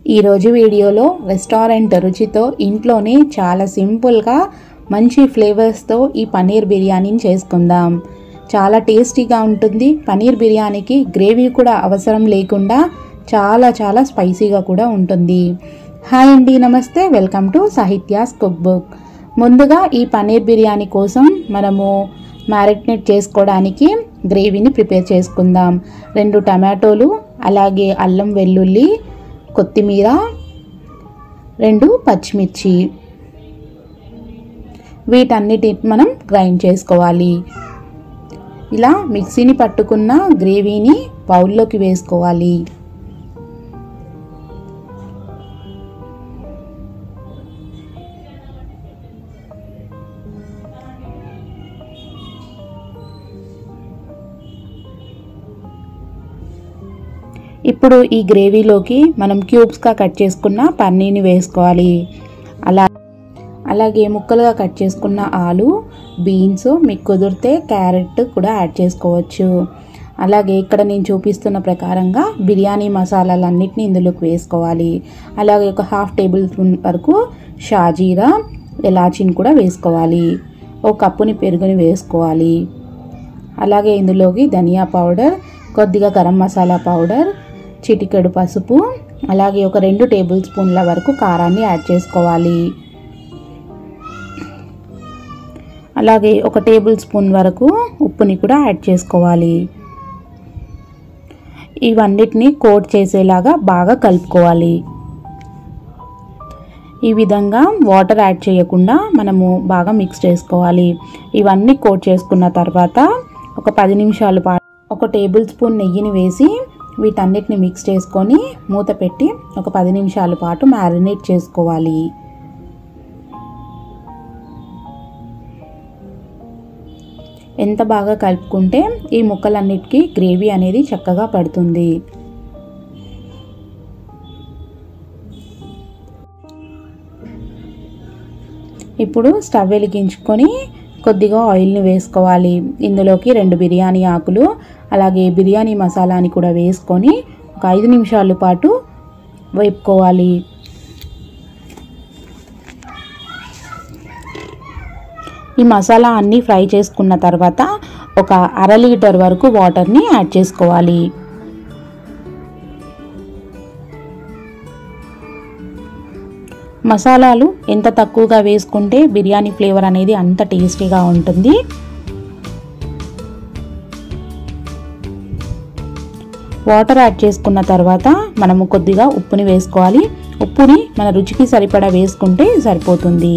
ఈరోజు వీడియోలో రెస్టారెంట్ రుచితో ఇంట్లోనే చాలా సింపుల్గా మంచి ఫ్లేవర్స్తో ఈ పన్నీర్ బిర్యానీని చేసుకుందాం చాలా టేస్టీగా ఉంటుంది పన్నీర్ బిర్యానీకి గ్రేవీ కూడా అవసరం లేకుండా చాలా చాలా స్పైసీగా కూడా ఉంటుంది హాయ్ అండి నమస్తే welcome to Sahitya's cook book ముందుగా ఈ పన్నీర్ బిర్యానీ కోసం మనము మ్యారినేట్ చేసుకోవడానికి గ్రేవీని ప్రిపేర్ చేసుకుందాం రెండు టమాటోలు అలాగే అల్లం వెల్లుల్లి కొత్తిమీర రెండు పచ్చిమిర్చి వీటన్నిటి మనం గ్రైండ్ చేసుకోవాలి ఇలా మిక్సీని పట్టుకున్న గ్రేవీని బౌల్లోకి వేసుకోవాలి ఇప్పుడు ఈ గ్రేవీలోకి మనం క్యూబ్స్గా కట్ చేసుకున్న పన్నీర్ని వేసుకోవాలి అలా అలాగే ముక్కలుగా కట్ చేసుకున్న ఆలు బీన్స్ మీకు కుదిరితే క్యారెట్ కూడా యాడ్ చేసుకోవచ్చు అలాగే ఇక్కడ నేను చూపిస్తున్న ప్రకారంగా బిర్యానీ మసాలాలన్నిటిని ఇందులోకి వేసుకోవాలి అలాగే ఒక హాఫ్ టేబుల్ స్పూన్ వరకు షాజీరా ఎలాచీని కూడా వేసుకోవాలి ఒక కప్పుని పెరుగుని వేసుకోవాలి అలాగే ఇందులోకి ధనియా పౌడర్ కొద్దిగా గరం మసాలా పౌడర్ చిటికెడు పసుపు అలాగే ఒక రెండు టేబుల్ స్పూన్ల వరకు కారాన్ని యాడ్ చేసుకోవాలి అలాగే ఒక టేబుల్ స్పూన్ వరకు ఉప్పుని కూడా యాడ్ చేసుకోవాలి ఇవన్నిటిని కోట్ చేసేలాగా బాగా కలుపుకోవాలి ఈ విధంగా వాటర్ యాడ్ చేయకుండా మనము బాగా మిక్స్ చేసుకోవాలి ఇవన్నీ కోట్ చేసుకున్న తర్వాత ఒక పది నిమిషాలు పాటు ఒక టేబుల్ స్పూన్ నెయ్యిని వేసి వీటన్నిటిని మిక్స్ చేసుకొని మూత పెట్టి ఒక పది నిమిషాల పాటు మ్యారినేట్ చేసుకోవాలి ఎంత బాగా కలుపుకుంటే ఈ ముక్కలన్నిటికీ గ్రేవీ అనేది చక్కగా పడుతుంది ఇప్పుడు స్టవ్ వెలిగించుకొని కొద్దిగా ఆయిల్ని వేసుకోవాలి ఇందులోకి రెండు బిర్యానీ ఆకులు అలాగే బిర్యానీ మసాలాని కూడా వేసుకొని ఒక ఐదు నిమిషాల పాటు వేపుకోవాలి ఈ మసాలా అన్నీ ఫ్రై చేసుకున్న తర్వాత ఒక అర లీటర్ వరకు వాటర్ని యాడ్ చేసుకోవాలి మసాలాలు ఎంత తక్కువగా వేసుకుంటే బిర్యానీ ఫ్లేవర్ అనేది అంత టేస్టీగా ఉంటుంది వాటర్ యాడ్ చేసుకున్న తర్వాత మనము కొద్దిగా ఉప్పుని వేసుకోవాలి ఉప్పుని మన రుచికి సరిపడా వేసుకుంటే సరిపోతుంది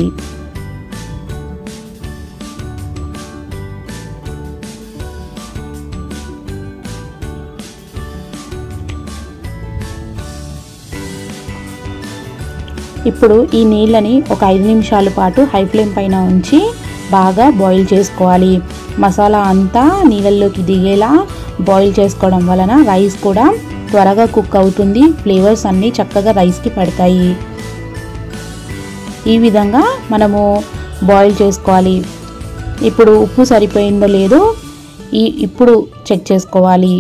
ఇప్పుడు ఈ నీళ్ళని ఒక ఐదు నిమిషాల పాటు హై ఫ్లేమ్ పైన ఉంచి బాగా బాయిల్ చేసుకోవాలి మసాలా అంతా నీళ్ళల్లోకి దిగేలా బాయిల్ చేసుకోవడం వలన రైస్ కూడా త్వరగా కుక్ అవుతుంది ఫ్లేవర్స్ అన్నీ చక్కగా రైస్కి పడతాయి ఈ విధంగా మనము బాయిల్ చేసుకోవాలి ఇప్పుడు ఉప్పు సరిపోయిందో లేదో ఈ ఇప్పుడు చెక్ చేసుకోవాలి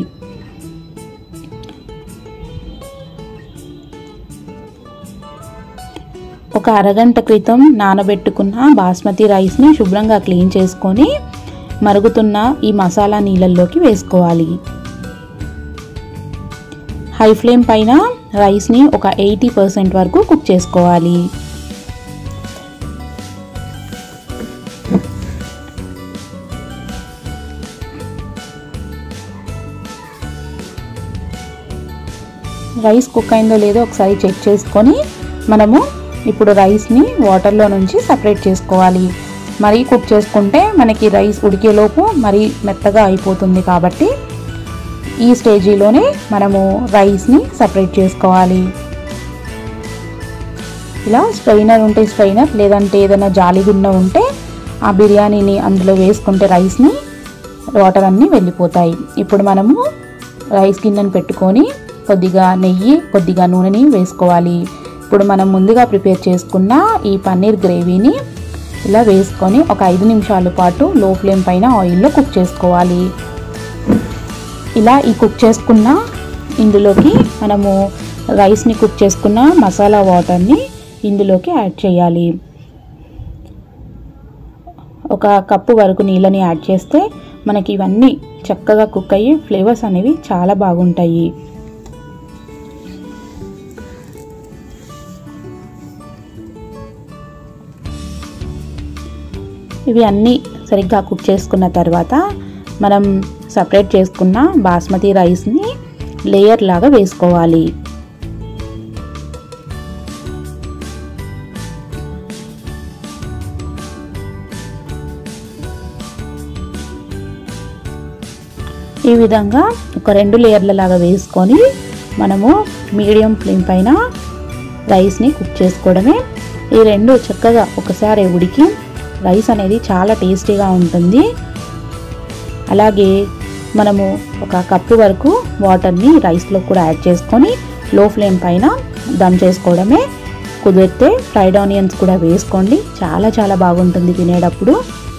ఒక అరగంట క్రితం నానబెట్టుకున్న బాస్మతి రైస్ని శుభ్రంగా క్లీన్ చేసుకొని మరుగుతున్న ఈ మసాలా నీళ్ళల్లోకి వేసుకోవాలి హై ఫ్లేమ్ పైన రైస్ని ఒక ఎయిటీ పర్సెంట్ వరకు కుక్ చేసుకోవాలి రైస్ కుక్ అయిందో లేదో ఒకసారి చెక్ చేసుకొని మనము ఇప్పుడు రైస్ని వాటర్లో నుంచి సపరేట్ చేసుకోవాలి మరీ కుక్ చేసుకుంటే మనకి రైస్ ఉడికేలోపు మరీ మెత్తగా అయిపోతుంది కాబట్టి ఈ స్టేజీలోనే మనము రైస్ని సపరేట్ చేసుకోవాలి ఇలా స్ట్రైనర్ ఉంటే స్ట్రైనర్ లేదంటే ఏదైనా జాలిగుండ ఉంటే ఆ బిర్యానీని అందులో వేసుకుంటే రైస్ని వాటర్ అన్నీ వెళ్ళిపోతాయి ఇప్పుడు మనము రైస్ గిన్నెను పెట్టుకొని కొద్దిగా నెయ్యి కొద్దిగా నూనెని వేసుకోవాలి ఇప్పుడు మనం ముందుగా ప్రిపేర్ చేసుకున్న ఈ పన్నీర్ గ్రేవీని ఇలా వేసుకొని ఒక ఐదు నిమిషాల పాటు లో ఫ్లేమ్ పైన ఆయిల్లో కుక్ చేసుకోవాలి ఇలా ఈ కుక్ చేసుకున్న ఇందులోకి మనము రైస్ని కుక్ చేసుకున్న మసాలా వాటర్ని ఇందులోకి యాడ్ చేయాలి ఒక కప్పు వరకు నీళ్ళని యాడ్ చేస్తే మనకి ఇవన్నీ చక్కగా కుక్ అయ్యి ఫ్లేవర్స్ అనేవి చాలా బాగుంటాయి ఇవి అన్నీ సరిగ్గా కుక్ చేసుకున్న తర్వాత మనం సపరేట్ చేసుకున్న బాస్మతి రైస్ని లేయర్ లాగా వేసుకోవాలి ఈ విధంగా ఒక రెండు లేయర్ల లాగా వేసుకొని మనము మీడియం ఫ్లేమ్ పైన రైస్ని కుక్ చేసుకోవడమే ఈ రెండు చక్కగా ఒకసారి ఉడికి రైస్ అనేది చాలా టేస్టీగా ఉంటుంది అలాగే మనము ఒక కప్పు వరకు వాటర్ని రైస్లో కూడా యాడ్ చేసుకొని లో ఫ్లేమ్ పైన దమ్ చేసుకోవడమే కుదిరితే ఫ్రైడ్ ఆనియన్స్ కూడా వేసుకోండి చాలా చాలా బాగుంటుంది తినేటప్పుడు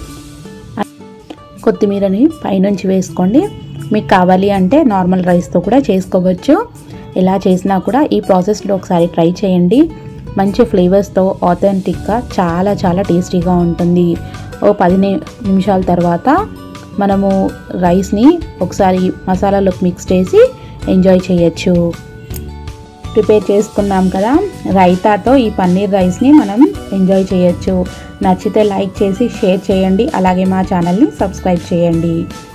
కొత్తిమీరని పైనుంచి వేసుకోండి మీకు కావాలి అంటే నార్మల్ రైస్తో కూడా చేసుకోవచ్చు ఎలా చేసినా కూడా ఈ ప్రాసెస్లో ఒకసారి ట్రై చేయండి మంచి ఫ్లేవర్స్తో ఆథెంటిక్గా చాలా చాలా టేస్టీగా ఉంటుంది ఓ పది నిమిషాల తర్వాత మనము రైస్ని ఒకసారి మసాలాలోకి మిక్స్ చేసి ఎంజాయ్ చేయొచ్చు ప్రిపేర్ చేసుకున్నాం కదా రైతాతో ఈ పన్నీర్ రైస్ని మనం ఎంజాయ్ చేయొచ్చు నచ్చితే లైక్ చేసి షేర్ చేయండి అలాగే మా ఛానల్ని సబ్స్క్రైబ్ చేయండి